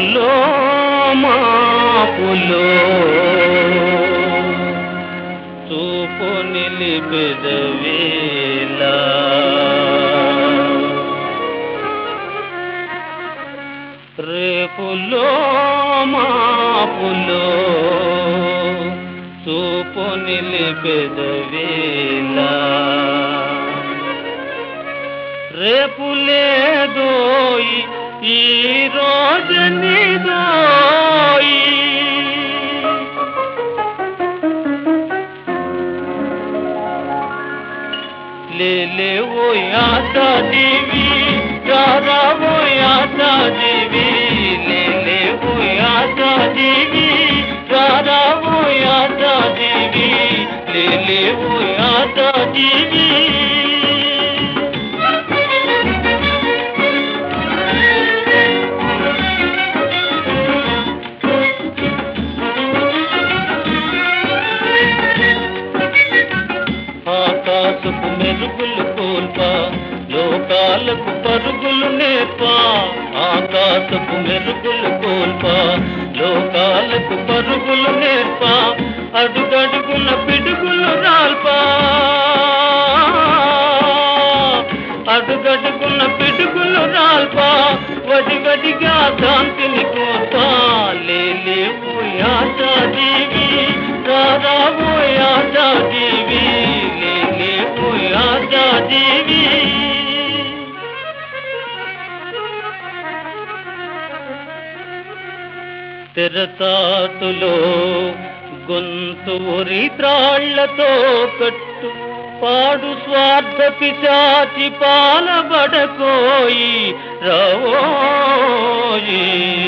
రేపులో మాపులో చూపు నిలిపెదవేలా రేపులో మాపులో చూపు నిలిపెదవేలా రేపు లేదోయి ఈ రోజు నీదోయి లేలే ఓ యాసా జీవి రారా ఓ యాసా జీవి లేలే ఓ యాసా జీవి రారా ఓ యాసా జీవి లేలే ఓ యాసా జీవి ఆకాశపు మెరుగులు కోల్పా లోకాలకు పరుగులు నేర్పా ఆకాశపు మెరుగులు కోల్పా లోకాలకు పరుగులు నేర్పా అడుగడుగున పిడుగులు రాల్పా అడుగడుగున పిడుగులు రాల్పా వడి వడిగా శాంతిని కోల్పా లేలే ఓ యాసా జీవి రారా ఓ యాసా జీవి లేలే ఓ యాసా జీవి తెరచాటులో గొంతు ఉరి త్రాళ్లతో కట్టు పాడు స్వార్థ పిశాచి పాలబడకోయి రవోయి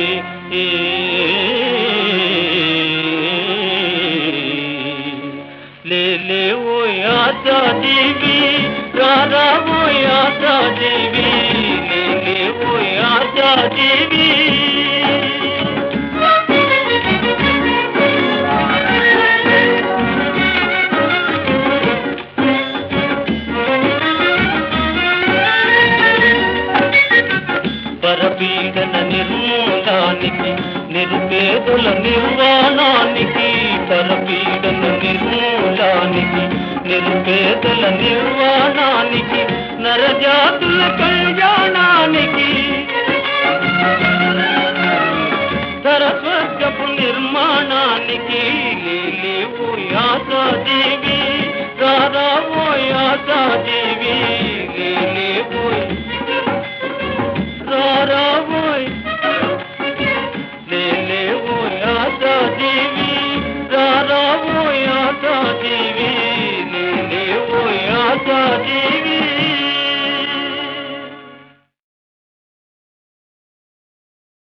లేలే ఓ యాసా జీవి రారా ఓ యాసా జీవి లేలే ఓ యాసా జీవి పరపీడన నిర్మూలానికి నిరుపేదల నిర్వాణానికి పరపీడన నిర్మూలానికి నిరుపేదల నిర్వాణానికి నరజాతుల కళ్యాణానికి సరస్వత్యపు నిర్మాణానికి లేలే ఓ యాసా జీవి రారా ఓ యాసా జీవి